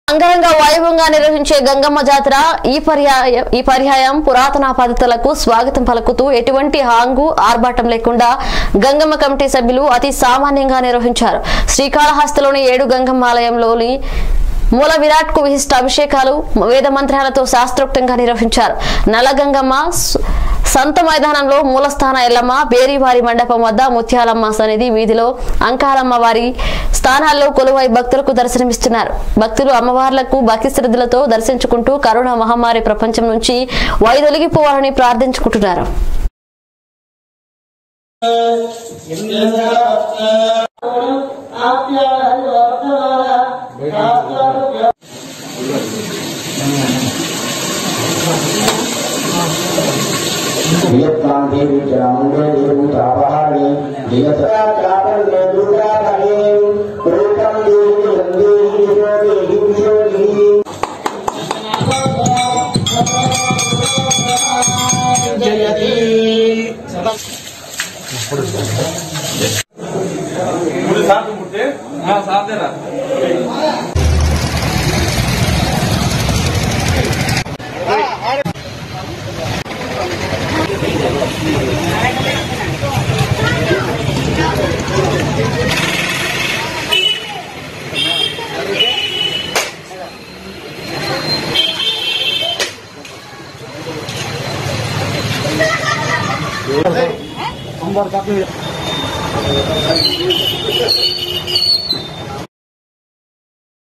అంగరంగ వైభవంగా నిర్వహించే గంగమ్మ జాతర ఈ పర్యాయ ఈ పర్యాయం పురాతన పద్ధతులకు స్వాగతం పలుకుతూ ఎటువంటి హాంగు ఆర్భాటం లేకుండా గంగమ్మ కమిటీ సభ్యులు అతి సామాన్యంగా నిర్వహించారు శ్రీకాళహస్తిలోని ఏడు గంగమ్మ ఆలయంలోని మూల విరాట్ కు విశిష్ట అభిషేకాలు వేద మంత్రాలతో శాస్త్రోక్తంగా నిర్వహించారు నల్లగంగమ్మ సు- సంత మైదానంలో మూలస్థాన ఎల్లమ్మ బేరీవారి మండపం వద్ద ముత్యాలమ్మ సన్నిధి వీధిలో అంకాలమ్మ వారి స్థానాల్లో కొలువై భక్తులకు దర్శనమిస్తున్నారు భక్తులు అమ్మవార్లకు భక్తి శ్రద్ధలతో దర్శించుకుంటూ కరోనా మహమ్మారి ప్రపంచం నుంచి వైదొలిగిపోవాలని ప్రార్థించుకుంటున్నారు धियत्तां देवी चामुण्डे देवतापहारे धियत्राचापन्ने दुर्गाभये रूपं देवी देवी देवी देवी मुझे साथ में मुझे हाँ साथ देना सोमवार का